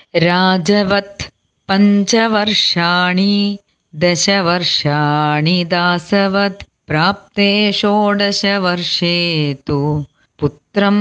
രാജവത് പഞ്ചവർഷാണി ദശവർഷാണി ദാസവത് പ്രാപ്തേ ഷോഡശവർഷേ തു പുത്രം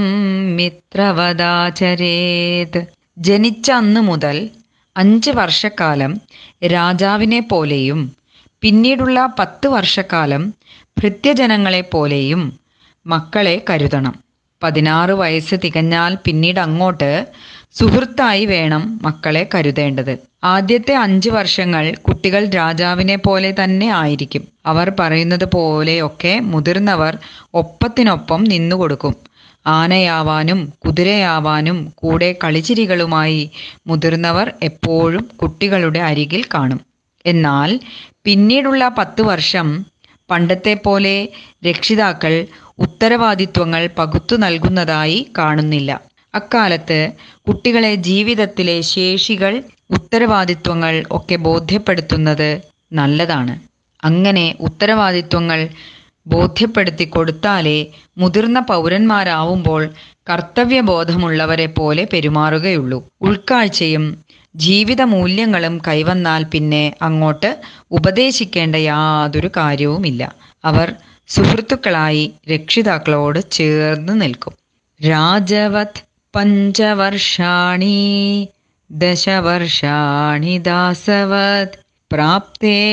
മിത്രവദാചരേത് ജനിച്ച അന്ന് മുതൽ അഞ്ച് വർഷക്കാലം രാജാവിനെ പോലെയും പിന്നീടുള്ള പത്ത് വർഷക്കാലം ഭൃത്യജനങ്ങളെ പോലെയും മക്കളെ കരുതണം പതിനാറ് വയസ്സ് തികഞ്ഞാൽ പിന്നീട് അങ്ങോട്ട് സുഹൃത്തായി വേണം മക്കളെ കരുതേണ്ടത് ആദ്യത്തെ അഞ്ച് വർഷങ്ങൾ കുട്ടികൾ രാജാവിനെ പോലെ തന്നെ ആയിരിക്കും അവർ പറയുന്നത് പോലെയൊക്കെ മുതിർന്നവർ ഒപ്പത്തിനൊപ്പം നിന്നുകൊടുക്കും ആനയാവാനും കുതിരയാവാനും കൂടെ കളിച്ചിരികളുമായി മുതിർന്നവർ എപ്പോഴും കുട്ടികളുടെ അരികിൽ കാണും എന്നാൽ പിന്നീടുള്ള പത്ത് വർഷം പണ്ടത്തെ പോലെ രക്ഷിതാക്കൾ ഉത്തരവാദിത്വങ്ങൾ പകുത്തു നൽകുന്നതായി കാണുന്നില്ല അക്കാലത്ത് കുട്ടികളെ ജീവിതത്തിലെ ശേഷികൾ ഉത്തരവാദിത്വങ്ങൾ ഒക്കെ ബോധ്യപ്പെടുത്തുന്നത് നല്ലതാണ് അങ്ങനെ ഉത്തരവാദിത്വങ്ങൾ ബോധ്യപ്പെടുത്തി കൊടുത്താലേ മുതിർന്ന പൗരന്മാരാവുമ്പോൾ കർത്തവ്യബോധമുള്ളവരെ പോലെ പെരുമാറുകയുള്ളൂ ഉൾക്കാഴ്ചയും ജീവിത മൂല്യങ്ങളും കൈവന്നാൽ പിന്നെ അങ്ങോട്ട് ഉപദേശിക്കേണ്ട യാതൊരു കാര്യവുമില്ല അവർ സുഹൃത്തുക്കളായി രക്ഷിതാക്കളോട് ചേർന്ന് നിൽക്കും രാജവത് പഞ്ചവർഷാണി ദശവർഷാണി ദാസവത് പ്രാപ്തേ